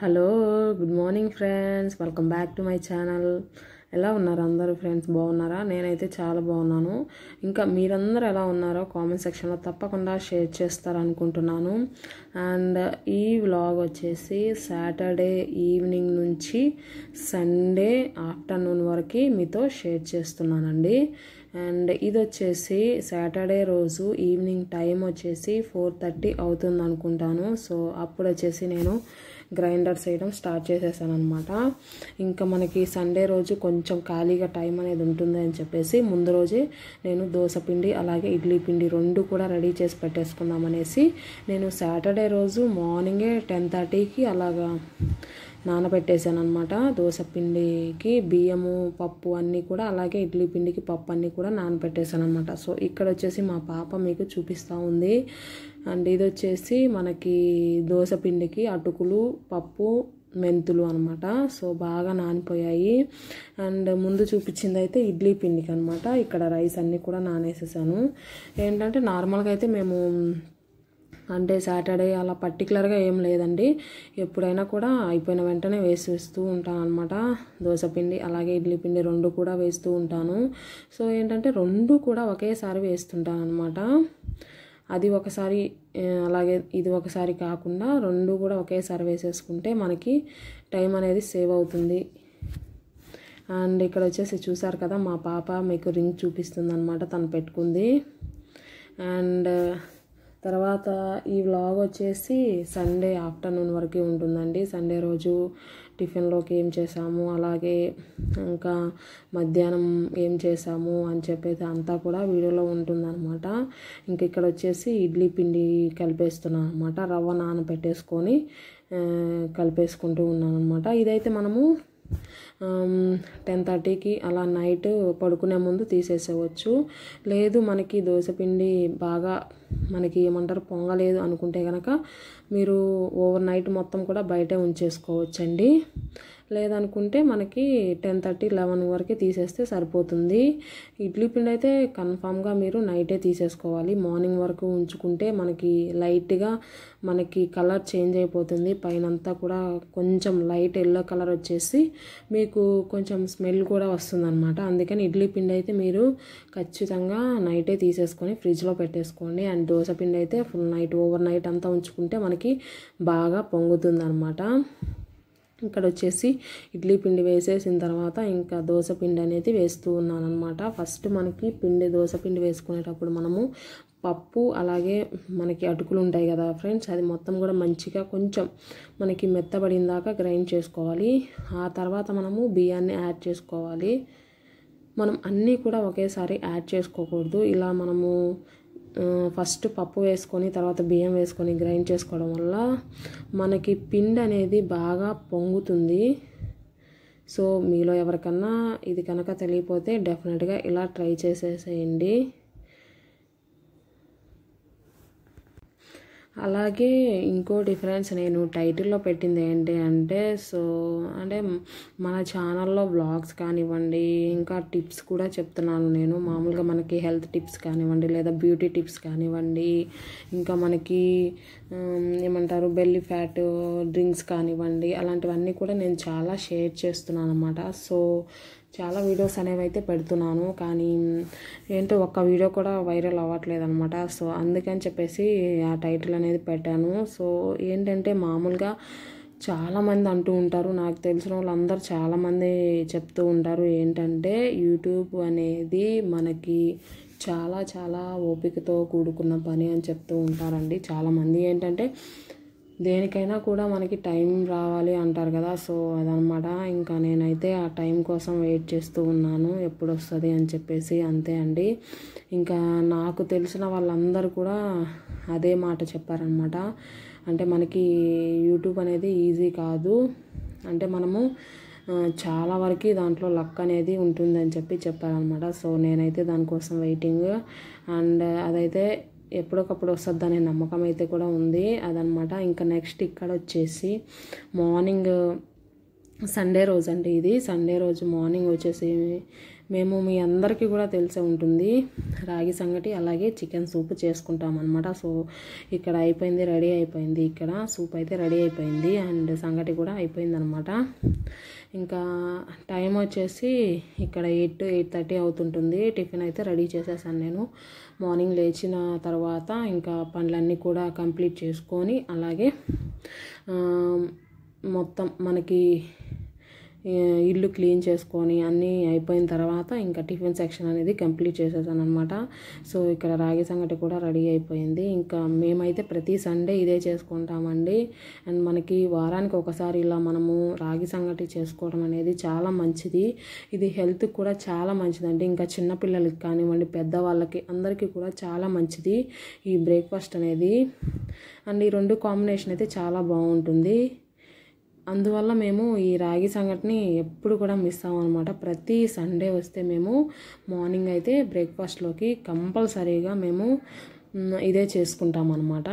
hello good morning friends welcome back to my channel ఎలా ఉన్నారు అందరూ ఫ్రెండ్స్ బాగున్నారా నేనైతే చాలా బాగున్నాను ఇంకా మీరందరూ ఎలా ఉన్నారో కామెంట్ సెక్షన్లో తప్పకుండా షేర్ చేస్తారనుకుంటున్నాను అండ్ ఈ వ్లాగ్ వచ్చేసి సాటర్డే ఈవినింగ్ నుంచి సండే ఆఫ్టర్నూన్ వరకు మీతో షేర్ చేస్తున్నానండి అండ్ ఇది వచ్చేసి సాటర్డే రోజు ఈవినింగ్ టైం వచ్చేసి ఫోర్ థర్టీ అవుతుంది అనుకుంటాను సో అప్పుడు వచ్చేసి నేను గ్రైండర్ చేయడం స్టార్ట్ చేసేసాను అనమాట ఇంకా మనకి సండే రోజు కొంచెం ఖాళీగా టైం అనేది ఉంటుంది అని చెప్పేసి ముందు రోజే నేను దోశ పిండి అలాగే ఇడ్లీ పిండి రెండు కూడా రెడీ చేసి పెట్టేసుకుందాం అనేసి నేను సాటర్డే రోజు మార్నింగే టెన్ థర్టీకి అలాగా నానబెట్టేశాను అనమాట దోశ పిండికి బియ్యము పప్పు అన్నీ కూడా అలాగే ఇడ్లీ పిండికి పప్పు అన్నీ కూడా నానబెట్టేశాను అనమాట సో ఇక్కడ వచ్చేసి మా పాప మీకు చూపిస్తూ ఉంది అండ్ ఇది వచ్చేసి మనకి దోశ పిండికి అటుకులు పప్పు మెంతులు అనమాట సో బాగా నానిపోయాయి అండ్ ముందు చూపించింది అయితే ఇడ్లీ పిండికి అనమాట ఇక్కడ రైస్ అన్నీ కూడా నానేసేసాను ఏంటంటే నార్మల్గా అయితే మేము అంటే సాటర్డే అలా పర్టికులర్గా ఏం లేదండి ఎప్పుడైనా కూడా అయిపోయిన వెంటనే వేసి వేస్తూ ఉంటాను అనమాట దోశపిండి అలాగే ఇడ్లీ పిండి రెండు కూడా వేస్తూ ఉంటాను సో ఏంటంటే రెండు కూడా ఒకేసారి వేస్తుంటాను అనమాట అది ఒకసారి అలాగే ఇది ఒకసారి కాకుండా రెండు కూడా ఒకేసారి వేసేసుకుంటే మనకి టైం అనేది సేవ్ అవుతుంది అండ్ ఇక్కడ వచ్చేసి చూసారు కదా మా పాప మీకు రింగ్ చూపిస్తుంది అనమాట తను పెట్టుకుంది అండ్ తర్వాత ఈ వ్లాగ్ వచ్చేసి సండే ఆఫ్టర్నూన్ వరకు ఉంటుందండి సండే రోజు టిఫిన్లోకి ఏం చేసాము అలాగే ఇంకా మధ్యాహ్నం ఏం చేసాము అని చెప్పేసి అంతా కూడా వీడియోలో ఉంటుందన్నమాట ఇంక ఇక్కడ వచ్చేసి ఇడ్లీ పిండి కలిపేస్తున్నాను అనమాట రవ్వ నానబెట్టేసుకొని కలిపేసుకుంటూ ఉన్నాను అనమాట ఇదైతే మనము టెన్ థర్టీకి అలా నైట్ పడుకునే ముందు తీసేసేవచ్చు లేదు మనకి దోశపిండి బాగా మనకి ఏమంటారు పొంగలేదు అనుకుంటే కనుక మీరు ఓవర్ నైట్ మొత్తం కూడా బయటే ఉంచేసుకోవచ్చండి లేదనుకుంటే మనకి టెన్ థర్టీ లెవెన్ వరకు తీసేస్తే సరిపోతుంది ఇడ్లీ పిండి అయితే కన్ఫామ్గా మీరు నైటే తీసేసుకోవాలి మార్నింగ్ వరకు ఉంచుకుంటే మనకి లైట్గా మనకి కలర్ చేంజ్ అయిపోతుంది పైనంతా కూడా కొంచెం లైట్ ఎల్లో కలర్ వచ్చేసి మీకు కొంచెం స్మెల్ కూడా వస్తుందన్నమాట అందుకని ఇడ్లీ పిండి అయితే మీరు ఖచ్చితంగా నైటే తీసేసుకొని ఫ్రిడ్జ్లో పెట్టేసుకోండి అండ్ దోశ పిండి అయితే ఫుల్ నైట్ ఓవర్ నైట్ అంతా ఉంచుకుంటే మనకి బాగా పొంగుతుంది అనమాట ఇక్కడ వచ్చేసి ఇడ్లీ పిండి వేసేసిన తర్వాత ఇంకా దోశ పిండి అనేది వేస్తూ ఉన్నాను అనమాట ఫస్ట్ మనకి పిండి దోశ పిండి వేసుకునేటప్పుడు మనము పప్పు అలాగే మనకి అటుకులు ఉంటాయి కదా ఫ్రెండ్స్ అది మొత్తం కూడా మంచిగా కొంచెం మనకి మెత్తబడిన దాకా గ్రైండ్ చేసుకోవాలి ఆ తర్వాత మనము బియ్యాన్ని యాడ్ చేసుకోవాలి మనం అన్నీ కూడా ఒకేసారి యాడ్ చేసుకోకూడదు ఇలా మనము ఫస్ట్ పప్పు వేసుకొని తర్వాత బియ్యం వేసుకొని గ్రైండ్ చేసుకోవడం వల్ల మనకి పిండి అనేది బాగా పొంగుతుంది సో మీలో ఎవరికన్నా ఇది కనుక తెలియపోతే డెఫినెట్గా ఇలా ట్రై చేసేసేయండి అలాగే ఇంకో డిఫరెన్స్ నేను టైటిల్లో పెట్టింది ఏంటి అంటే సో అంటే మన ఛానల్లో వ్లాగ్స్ కానివ్వండి ఇంకా టిప్స్ కూడా చెప్తున్నాను నేను మామూలుగా మనకి హెల్త్ టిప్స్ కానివ్వండి లేదా బ్యూటీ టిప్స్ కానివ్వండి ఇంకా మనకి ఏమంటారు బెల్లి ఫ్యాట్ డ్రింక్స్ కానివ్వండి అలాంటివన్నీ కూడా నేను చాలా షేర్ చేస్తున్నాను అనమాట సో చాలా వీడియోస్ అనేవి అయితే పెడుతున్నాను కానీ ఏంటో ఒక్క వీడియో కూడా వైరల్ అవ్వట్లేదు అనమాట సో అందుకని చెప్పేసి ఆ టైటిల్ అనేది పెట్టాను సో ఏంటంటే మామూలుగా చాలామంది అంటూ ఉంటారు నాకు తెలిసిన వాళ్ళందరూ చాలామంది చెప్తూ ఉంటారు ఏంటంటే యూట్యూబ్ అనేది మనకి చాలా చాలా ఓపికతో కూడుకున్న పని అని చెప్తూ ఉంటారండి చాలామంది ఏంటంటే దేనికైనా కూడా మనకి టైం రావాలి అంటారు కదా సో అదనమాట ఇంకా నేనైతే ఆ టైం కోసం వెయిట్ చేస్తూ ఉన్నాను ఎప్పుడు వస్తుంది అని చెప్పేసి అంతే అండి ఇంకా నాకు తెలిసిన వాళ్ళందరూ కూడా అదే మాట చెప్పారనమాట అంటే మనకి యూట్యూబ్ అనేది ఈజీ కాదు అంటే మనము చాలా వరకు దాంట్లో లక్ అనేది ఉంటుందని చెప్పి చెప్పారనమాట సో నేనైతే దానికోసం వెయిటింగ్ అండ్ అదైతే ఎప్పటికప్పుడు వస్తుంది అనే నమ్మకం అయితే కూడా ఉంది అదనమాట ఇంకా నెక్స్ట్ ఇక్కడ వచ్చేసి మార్నింగ్ సండే రోజు అండి ఇది సండే రోజు మార్నింగ్ వచ్చేసి మేము మీ అందరికీ కూడా తెలిసే ఉంటుంది రాగి సంగటి అలాగే చికెన్ సూప్ చేసుకుంటాం అనమాట సో ఇక్కడ అయిపోయింది రెడీ అయిపోయింది ఇక్కడ సూప్ అయితే రెడీ అయిపోయింది అండ్ సంగటి కూడా అయిపోయింది అనమాట ఇంకా టైం వచ్చేసి ఇక్కడ ఎయిట్ ఎయిట్ థర్టీ అవుతుంటుంది టిఫిన్ అయితే రెడీ చేసేసాను నేను మార్నింగ్ లేచిన తర్వాత ఇంకా పనులన్నీ కూడా కంప్లీట్ చేసుకొని అలాగే ఆ, మొత్తం మనకి ఈ ఇల్లు క్లీన్ చేసుకొని అన్నీ అయిపోయిన తర్వాత ఇంకా టిఫిన్ సెక్షన్ అనేది కంప్లీట్ చేసేసాను అనమాట సో ఇక్కడ రాగి సంగటి కూడా రెడీ అయిపోయింది ఇంకా మేమైతే ప్రతి సండే ఇదే చేసుకుంటామండి అండ్ మనకి వారానికి ఒకసారి ఇలా మనము రాగి సంగటి చేసుకోవడం అనేది చాలా మంచిది ఇది హెల్త్కి కూడా చాలా మంచిదండి ఇంకా చిన్నపిల్లలకి కానివ్వండి పెద్దవాళ్ళకి అందరికీ కూడా చాలా మంచిది ఈ బ్రేక్ఫాస్ట్ అనేది అండ్ ఈ రెండు కాంబినేషన్ అయితే చాలా బాగుంటుంది అందువల్ల మేము ఈ రాగి సంగటిని ఎప్పుడు కూడా మిస్ అవ్వమన్నమాట ప్రతి సండే వస్తే మేము మార్నింగ్ అయితే బ్రేక్ఫాస్ట్లోకి కంపల్సరీగా మేము మ్, ఇదే చేసుకుంటాం అనమాట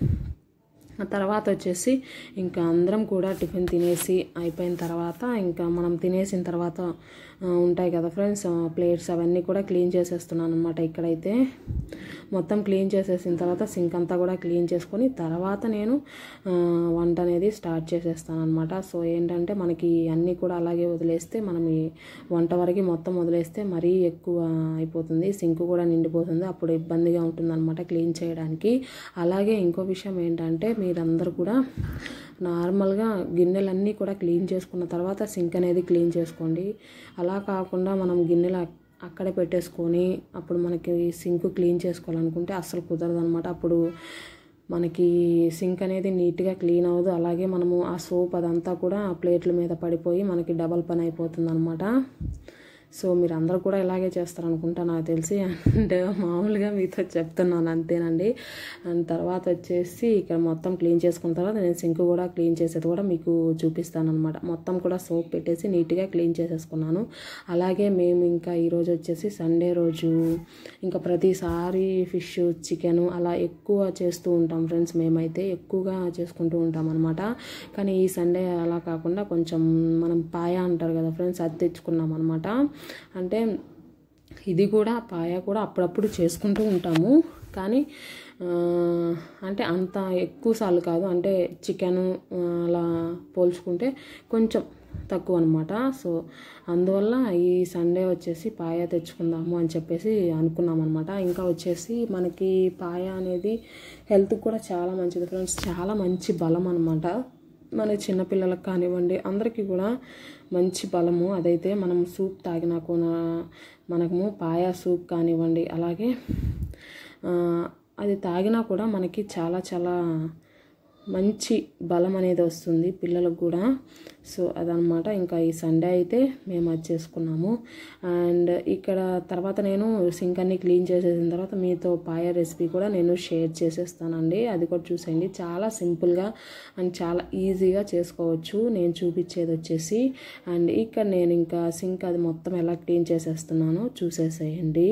ఆ తర్వాత వచ్చేసి ఇంకా అందరం కూడా టిఫిన్ తినేసి అయిపోయిన తర్వాత ఇంకా మనం తినేసిన తర్వాత ఆ, ఉంటాయి కదా ఫ్రెండ్స్ ప్లేట్స్ అవన్నీ కూడా క్లీన్ చేసేస్తున్నాను అనమాట ఇక్కడైతే మొత్తం క్లీన్ చేసేసిన తర్వాత సింక్ అంతా కూడా క్లీన్ చేసుకొని తర్వాత నేను ఆ, వంట అనేది స్టార్ట్ చేసేస్తాను అనమాట సో ఏంటంటే మనకి అన్నీ కూడా అలాగే వదిలేస్తే మనం ఈ వంట వరకు మొత్తం వదిలేస్తే మరీ ఎక్కువ అయిపోతుంది సింక్ కూడా నిండిపోతుంది అప్పుడు ఇబ్బందిగా ఉంటుంది అనమాట క్లీన్ చేయడానికి అలాగే ఇంకో విషయం ఏంటంటే మీరందరూ కూడా నార్మల్గా గిన్నెలన్నీ కూడా క్లీన్ చేసుకున్న తర్వాత సింక్ అనేది క్లీన్ చేసుకోండి అలా కాకుండా మనం గిన్నెలు అక్- అక్కడే పెట్టేసుకొని అప్పుడు మనకి సింక్ క్లీన్ చేసుకోవాలనుకుంటే అస్సలు కుదరదు అనమాట అప్పుడు మనకి సింక్ అనేది నీట్గా క్లీన్ అవ్వదు అలాగే మనము ఆ సోప్ అదంతా కూడా ఆ ప్లేట్ల మీద పడిపోయి మనకి డబల్ పని అయిపోతుంది అనమాట సో మీరు అందరూ కూడా ఇలాగే చేస్తారు అనుకుంటా నాకు తెలిసి అండ్ మామూలుగా మీతో చెప్తున్నాను అంతేనండి అండ్ తర్వాత వచ్చేసి ఇక్కడ మొత్తం క్లీన్ చేసుకున్న తర్వాత నేను సింక్ కూడా క్లీన్ చేసేది కూడా మీకు చూపిస్తాను అనమాట మొత్తం కూడా సోప్ పెట్టేసి నీట్గా క్లీన్ చేసేసుకున్నాను అలాగే మేము ఇంకా ఈరోజు వచ్చేసి సండే రోజు ఇంకా ప్రతిసారి ఫిష్ చికెన్ అలా ఎక్కువ చేస్తూ ఉంటాం ఫ్రెండ్స్ మేమైతే ఎక్కువగా చేసుకుంటూ ఉంటాం అనమాట కానీ ఈ సండే అలా కాకుండా కొంచెం మనం పాయ అంటారు కదా ఫ్రెండ్స్ అది తెచ్చుకున్నాం అనమాట అంటే ఇది కూడా పాయ కూడా అప్పుడప్పుడు చేసుకుంటూ ఉంటాము కానీ ఆ, అంటే అంత ఎక్కువ సార్లు కాదు అంటే చికెన్ అలా పోల్చుకుంటే కొంచెం తక్కువ అనమాట సో అందువల్ల ఈ సండే వచ్చేసి పాయ తెచ్చుకుందాము అని చెప్పేసి అనుకున్నాం అనమాట ఇంకా వచ్చేసి మనకి పాయ అనేది హెల్త్కి కూడా చాలా మంచిది ఫ్రెండ్స్ చాలా మంచి బలం అనమాట మన చిన్నపిల్లలకు కానివ్వండి అందరికీ కూడా మంచి బలము అదైతే మనం సూప్ తాగినా కూడా మనము పాయా సూప్ కానివ్వండి అలాగే ఆ, అది తాగినా కూడా మనకి చాలా చాలా మంచి బలం అనేది వస్తుంది పిల్లలకు కూడా సో అదనమాట ఇంకా ఈ సండే అయితే మేము అది చేసుకున్నాము అండ్ ఇక్కడ తర్వాత నేను సింక్ అన్ని క్లీన్ చేసేసిన తర్వాత మీతో పాయ రెసిపీ కూడా నేను షేర్ చేసేస్తానండి అది కూడా చూసేయండి చాలా సింపుల్గా అండ్ చాలా ఈజీగా చేసుకోవచ్చు నేను చూపించేది వచ్చేసి అండ్ ఇక్కడ నేను ఇంకా సింక్ అది మొత్తం ఎలా క్లీన్ చేసేస్తున్నానో చూసేసేయండి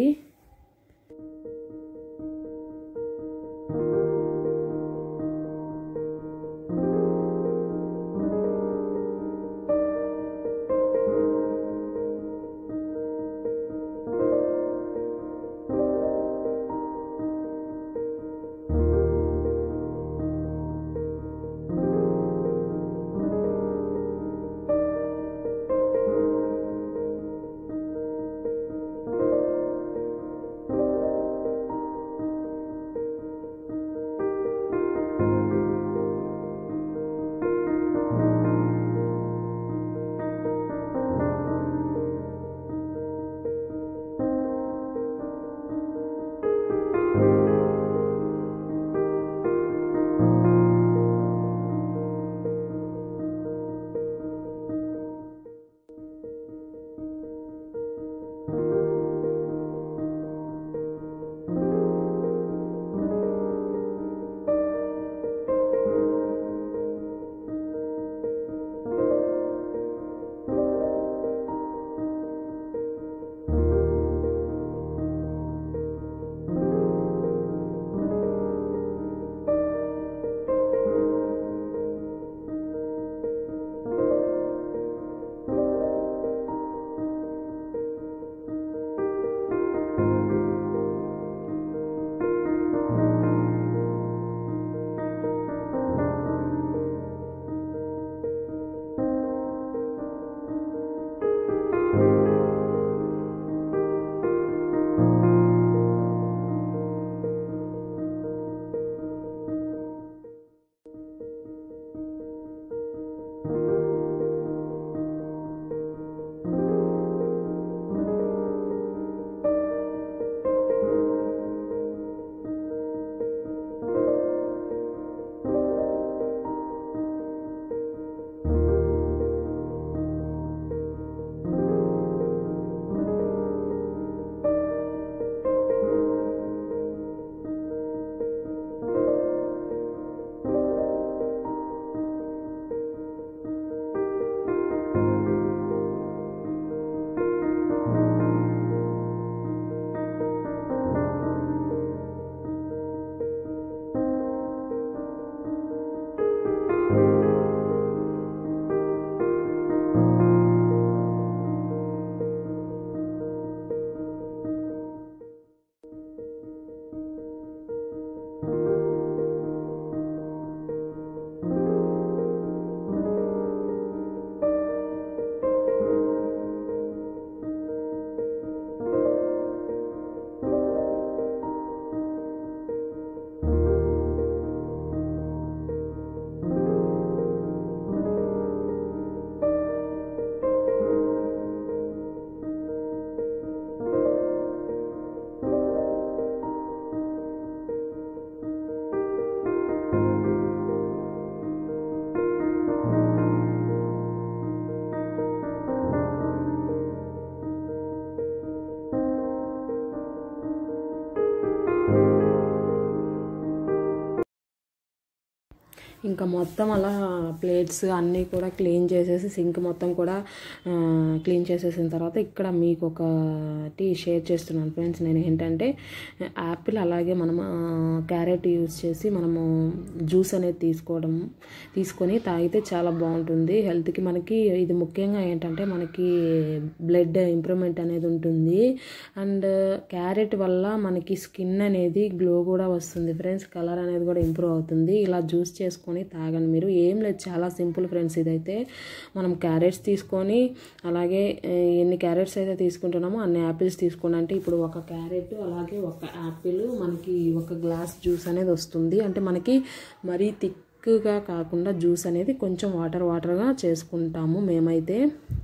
ఇంకా మొత్తం అలా ప్లేట్స్ అన్నీ కూడా క్లీన్ చేసేసి సింక్ మొత్తం కూడా ఆ, క్లీన్ చేసేసిన తర్వాత ఇక్కడ మీకు ఒకటి షేర్ చేస్తున్నాను ఫ్రెండ్స్ నేను ఏంటంటే యాపిల్ అలాగే మనం ఆ, క్యారెట్ యూజ్ చేసి మనము జ్యూస్ అనేది తీసుకోవడం తీసుకొని తాగితే చాలా బాగుంటుంది హెల్త్కి మనకి ఇది ముఖ్యంగా ఏంటంటే మనకి బ్లడ్ ఇంప్రూవ్మెంట్ అనేది ఉంటుంది అండ్ క్యారెట్ వల్ల మనకి స్కిన్ అనేది గ్లో కూడా వస్తుంది ఫ్రెండ్స్ కలర్ అనేది కూడా ఇంప్రూవ్ అవుతుంది ఇలా జ్యూస్ చేసుకొని తాగండి మీరు ఏం లేదు చాలా సింపుల్ ఫ్రెండ్స్ ఇదైతే మనం క్యారెట్స్ తీసుకొని అలాగే ఏ, ఎన్ని క్యారెట్స్ అయితే తీసుకుంటున్నామో అన్ని యాపిల్స్ తీసుకోండి అంటే ఇప్పుడు ఒక క్యారెట్ అలాగే ఒక యాపిల్ మనకి ఒక గ్లాస్ జ్యూస్ అనేది వస్తుంది అంటే మనకి మరీ థిక్గా కాకుండా జ్యూస్ అనేది కొంచెం వాటర్ వాటర్గా చేసుకుంటాము మేమైతే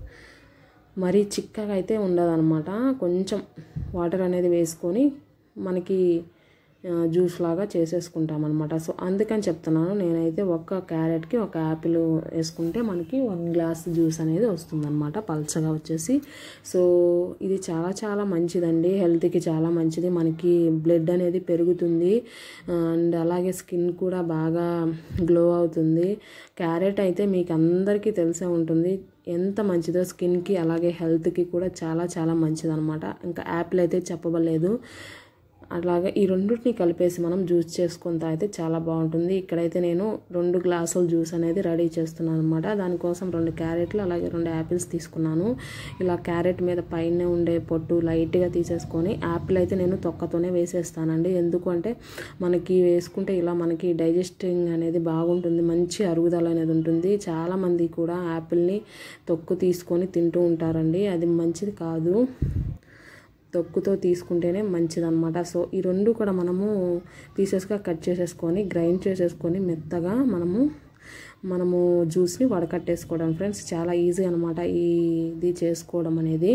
మరీ చిక్కగా అయితే ఉండదన్నమాట కొంచెం వాటర్ అనేది వేసుకొని మనకి ఆ, జ్యూస్ లాగా చేసేసుకుంటాం అనమాట సో అందుకని చెప్తున్నాను నేనైతే ఒక్క క్యారెట్కి ఒక యాపిల్ వేసుకుంటే మనకి వన్ గ్లాస్ జ్యూస్ అనేది వస్తుందన్నమాట పల్చగా వచ్చేసి సో ఇది చాలా చాలా మంచిదండి హెల్త్కి చాలా మంచిది మనకి బ్లడ్ అనేది పెరుగుతుంది అండ్ అలాగే స్కిన్ కూడా బాగా గ్లో అవుతుంది క్యారెట్ అయితే మీకు అందరికీ తెలిసే ఉంటుంది ఎంత మంచిదో స్కిన్కి అలాగే హెల్త్కి కూడా చాలా చాలా మంచిది అనమాట ఇంకా యాపిల్ అయితే చెప్పబలేదు అలాగే ఈ రెండింటిని కలిపేసి మనం జ్యూస్ చేసుకొని తాగితే చాలా బాగుంటుంది ఇక్కడైతే నేను రెండు గ్లాసుల జ్యూస్ అనేది రెడీ చేస్తున్నాను అనమాట దానికోసం రెండు క్యారెట్లు అలాగే రెండు యాపిల్స్ తీసుకున్నాను ఇలా క్యారెట్ మీద పైన ఉండే పొట్టు లైట్గా తీసేసుకొని యాపిల్ అయితే నేను తొక్కతోనే వేసేస్తానండి ఎందుకంటే మనకి వేసుకుంటే ఇలా మనకి డైజెస్టింగ్ అనేది బాగుంటుంది మంచి అరుగుదల అనేది ఉంటుంది చాలామంది కూడా యాపిల్ని తొక్కు తీసుకొని తింటూ ఉంటారండి అది మంచిది కాదు తొక్కుతో తీసుకుంటేనే మంచిదన్నమాట సో ఈ రెండు కూడా మనము పీసెస్గా కట్ చేసేసుకొని గ్రైండ్ చేసేసుకొని మెత్తగా మనము మనము జ్యూస్ని వడకట్టేసుకోవడం ఫ్రెండ్స్ చాలా ఈజీ అనమాట ఈ ఇది చేసుకోవడం అనేది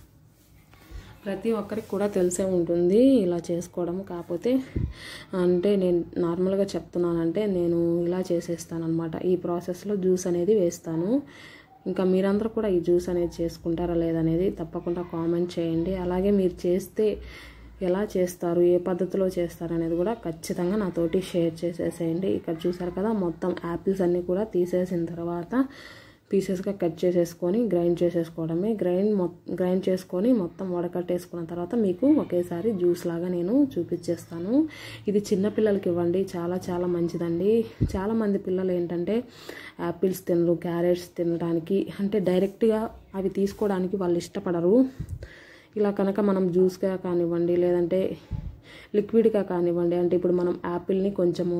ప్రతి ఒక్కరికి కూడా తెలిసే ఉంటుంది ఇలా చేసుకోవడం కాకపోతే అంటే నేను నార్మల్గా చెప్తున్నానంటే నేను ఇలా చేసేస్తానమాట ఈ ప్రాసెస్లో జ్యూస్ అనేది వేస్తాను ఇంకా మీరందరూ కూడా ఈ జ్యూస్ అనేది చేసుకుంటారా లేదనేది తప్పకుండా కామెంట్ చేయండి అలాగే మీరు చేస్తే ఎలా చేస్తారు ఏ పద్ధతిలో చేస్తారు అనేది కూడా ఖచ్చితంగా నాతోటి షేర్ చేసేసేయండి ఇక్కడ చూసారు కదా మొత్తం యాపిల్స్ అన్నీ కూడా తీసేసిన తర్వాత పీసెస్గా కట్ చేసేసుకొని గ్రైండ్ చేసేసుకోవడమే గ్రైండ్ మొ గ్రైండ్ చేసుకొని మొత్తం వడకట్టేసుకున్న తర్వాత మీకు ఒకేసారి జ్యూస్ లాగా నేను చూపించేస్తాను ఇది చిన్న పిల్లలకి ఇవ్వండి చాలా చాలా మంచిదండి చాలామంది పిల్లలు ఏంటంటే యాపిల్స్ తినరు క్యారెట్స్ తినడానికి అంటే డైరెక్ట్గా అవి తీసుకోవడానికి వాళ్ళు ఇష్టపడరు ఇలా కనుక మనం జ్యూస్గా కానివ్వండి లేదంటే లిక్విడ్గా కానివ్వండి అంటే ఇప్పుడు మనం యాపిల్ని కొంచెము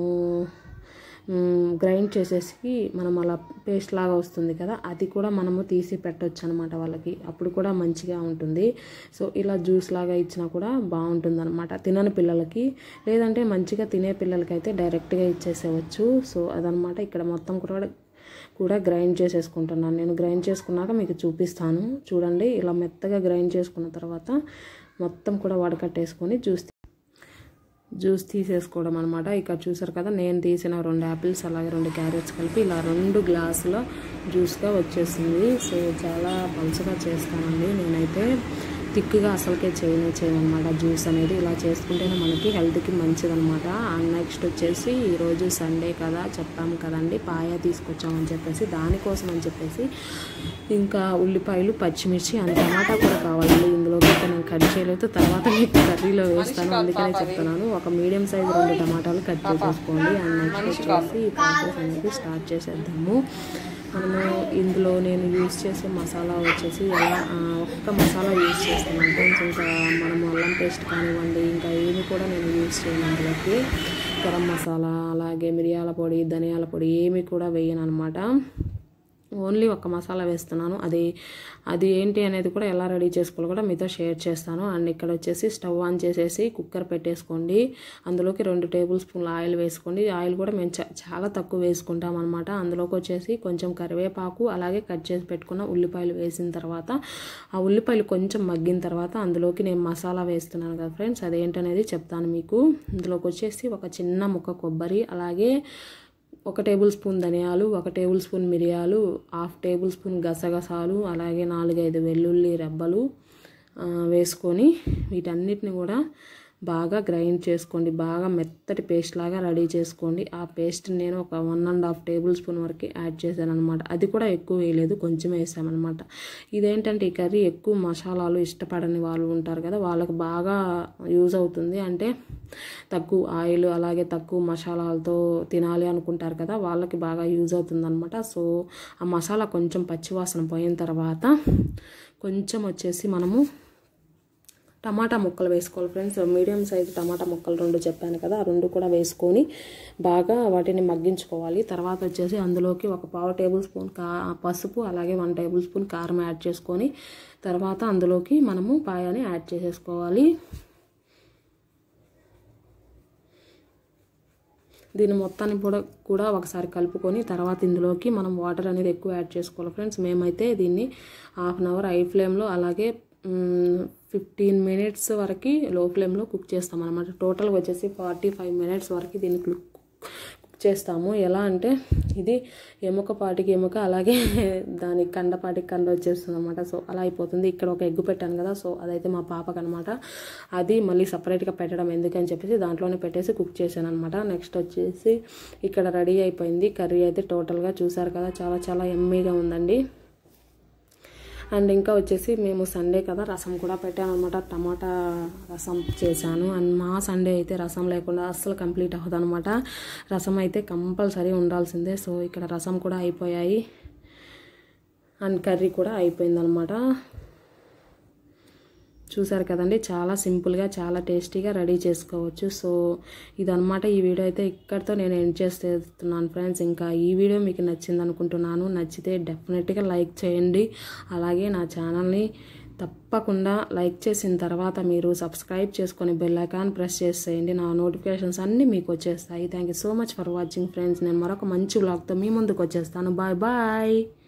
గ్రైండ్ చేసేసి మనం అలా పేస్ట్ లాగా వస్తుంది కదా అది కూడా మనము తీసి పెట్టవచ్చు అనమాట వాళ్ళకి అప్పుడు కూడా మంచిగా ఉంటుంది సో ఇలా జ్యూస్ లాగా ఇచ్చినా కూడా బాగుంటుంది అనమాట తినని పిల్లలకి లేదంటే మంచిగా తినే పిల్లలకి అయితే డైరెక్ట్గా ఇచ్చేసేవచ్చు సో అదనమాట ఇక్కడ మొత్తం కూడా కూడా గ్రైండ్ చేసేసుకుంటున్నాను నేను గ్రైండ్ చేసుకున్నాక మీకు చూపిస్తాను చూడండి ఇలా మెత్తగా గ్రైండ్ చేసుకున్న తర్వాత మొత్తం కూడా వడకట్టేసుకొని జ్యూస్ జ్యూస్ తీసేసుకోవడం అనమాట ఇక్కడ చూసారు కదా నేను తీసిన రెండు యాపిల్స్ అలాగే రెండు క్యారెట్స్ కలిపి ఇలా రెండు గ్లాసుల జ్యూస్గా వచ్చేసింది సో చాలా పలుచగా చేస్తానండి నేనైతే థిక్గా అసలుకే చేయనే చేయనమాట జ్యూస్ అనేది ఇలా చేసుకుంటేనే మనకి హెల్త్కి మంచిదనమాట అండ్ నెక్స్ట్ వచ్చేసి ఈరోజు సండే కదా చెప్పాము కదండి పాయ తీసుకొచ్చామని చెప్పేసి దానికోసం అని చెప్పేసి ఇంకా ఉల్లిపాయలు పచ్చిమిర్చి అండ్ టమాటా కూడా కావాలండి ఇందులోకి అయితే నేను కట్ చేయలేదు తర్వాత మీకు కర్రీలో వేస్తాను అందుకనే చెప్తున్నాను ఒక మీడియం సైజ్ రెండు టమాటాలు కట్ చేసేసుకోండి అండ్ నెక్స్ట్ వచ్చేసి ఈ ప్రాసెస్ అనేది స్టార్ట్ చేసేద్దాము మనము ఇందులో నేను యూజ్ చేసే మసాలా వచ్చేసి ఎలా ఆ, ఒక్క మసాలా యూజ్ చేస్తున్నాను ఫ్రెండ్స్ ఇంకా మనము అల్లం పేస్ట్ కానివ్వండి ఇంకా ఏమి కూడా నేను యూజ్ చేయను అందులోకి గరం మసాలా అలాగే మిరియాల పొడి ధనియాల పొడి ఏమి కూడా వేయను అనమాట ఓన్లీ ఒక మసాలా వేస్తున్నాను అది అది ఏంటి అనేది కూడా ఎలా రెడీ చేసుకోవాలో కూడా మీతో షేర్ చేస్తాను అండ్ ఇక్కడ వచ్చేసి స్టవ్ ఆన్ చేసేసి కుక్కర్ పెట్టేసుకోండి అందులోకి రెండు టేబుల్ స్పూన్ల ఆయిల్ వేసుకోండి ఆయిల్ కూడా మేము చా- చాలా తక్కువ వేసుకుంటాం అనమాట అందులోకి వచ్చేసి కొంచెం కరివేపాకు అలాగే కట్ చేసి పెట్టుకున్న ఉల్లిపాయలు వేసిన తర్వాత ఆ ఉల్లిపాయలు కొంచెం మగ్గిన తర్వాత అందులోకి నేను మసాలా వేస్తున్నాను కదా ఫ్రెండ్స్ అదేంటనేది చెప్తాను మీకు ఇందులోకి వచ్చేసి ఒక చిన్న ముక్క కొబ్బరి అలాగే ఒక టేబుల్ స్పూన్ ధనియాలు ఒక టేబుల్ స్పూన్ మిరియాలు హాఫ్ టేబుల్ స్పూన్ గసగసాలు అలాగే నాలుగైదు వెల్లుల్లి రెబ్బలు ఆ, వేసుకొని వీటన్నిటిని కూడా బాగా గ్రైండ్ చేసుకోండి బాగా మెత్తటి పేస్ట్ లాగా రెడీ చేసుకోండి ఆ పేస్ట్ నేను ఒక one and half tablespoon వరకు యాడ్ చేశాను అనమాట అది కూడా ఎక్కువ వేయలేదు కొంచెం వేసామన్నమాట ఇదేంటంటే ఈ కర్రీ ఎక్కువ మసాలాలు ఇష్టపడని వాళ్ళు ఉంటారు కదా వాళ్ళకి బాగా యూజ్ అవుతుంది అంటే తక్కువ ఆయిల్ అలాగే తక్కువ మసాలాలతో తినాలి అనుకుంటారు కదా వాళ్ళకి బాగా యూజ్ అవుతుంది అనమాట సో ఆ మసాలా కొంచెం పచ్చివాసన పోయిన తర్వాత కొంచెం వచ్చేసి మనము టమాటా ముక్కలు వేసుకోవాలి ఫ్రెండ్స్ మీడియం సైజు టమాటా ముక్కలు రెండు చెప్పాను కదా ఆ రెండు కూడా వేసుకొని బాగా వాటిని మగ్గించుకోవాలి తర్వాత వచ్చేసి అందులోకి ఒక పావు టేబుల్ స్పూన్ కా పసుపు అలాగే వన్ టేబుల్ స్పూన్ కారం యాడ్ చేసుకొని తర్వాత అందులోకి మనము పాయాని యాడ్ చేసేసుకోవాలి దీన్ని మొత్తాన్ని కూడా కూడా ఒకసారి కలుపుకొని తర్వాత ఇందులోకి మనం వాటర్ అనేది ఎక్కువ యాడ్ చేసుకోవాలి ఫ్రెండ్స్ మేమైతే దీన్ని హాఫ్ అన్ అవర్ హై ఫ్లేమ్లో అలాగే ఫిఫ్టీన్ మినిట్స్ వరకు లో ఫ్లేమ్లో కుక్ చేస్తాం అనమాట టోటల్గా వచ్చేసి ఫార్టీ ఫైవ్ మినిట్స్ వరకు దీన్ని కుక్ చేస్తాము ఎలా అంటే ఇది ఎముక పాటికి ఎముక అలాగే దాని కండపాటికి కండ వచ్చేస్తుంది అనమాట సో అలా అయిపోతుంది ఇక్కడ ఒక ఎగ్గు పెట్టాను కదా సో అదైతే మా పాపకు అనమాట అది మళ్ళీ సపరేట్గా పెట్టడం ఎందుకని చెప్పేసి దాంట్లోనే పెట్టేసి కుక్ చేశాను అనమాట నెక్స్ట్ వచ్చేసి ఇక్కడ రెడీ అయిపోయింది కర్రీ అయితే టోటల్గా చూసారు కదా చాలా చాలా ఎమ్మీగా ఉందండి అండ్ ఇంకా వచ్చేసి మేము సండే కదా రసం కూడా పెట్టాను అనమాట టమాటా రసం చేశాను అండ్ మా సండే అయితే రసం లేకుండా అస్సలు కంప్లీట్ అవ్వదు అనమాట రసం అయితే కంపల్సరీ ఉండాల్సిందే సో ఇక్కడ రసం కూడా అయిపోయాయి అండ్ కర్రీ కూడా అయిపోయిందనమాట చూసారు కదండి చాలా సింపుల్గా చాలా టేస్టీగా రెడీ చేసుకోవచ్చు సో ఇదనమాట ఈ వీడియో అయితే ఇక్కడితో నేను ఎండ్ చేస్తున్నాను ఫ్రెండ్స్ ఇంకా ఈ వీడియో మీకు నచ్చింది అనుకుంటున్నాను నచ్చితే డెఫినెట్గా లైక్ చేయండి అలాగే నా ఛానల్ని తప్పకుండా లైక్ చేసిన తర్వాత మీరు సబ్స్క్రైబ్ చేసుకొని బెల్ ఐకాన్ ప్రెస్ చేసేయండి నా నోటిఫికేషన్స్ అన్నీ మీకు వచ్చేస్తాయి thank you so much for watching friends నేను మరొక మంచి బ్లాగ్తో మీ ముందుకు వచ్చేస్తాను బాయ్ బాయ్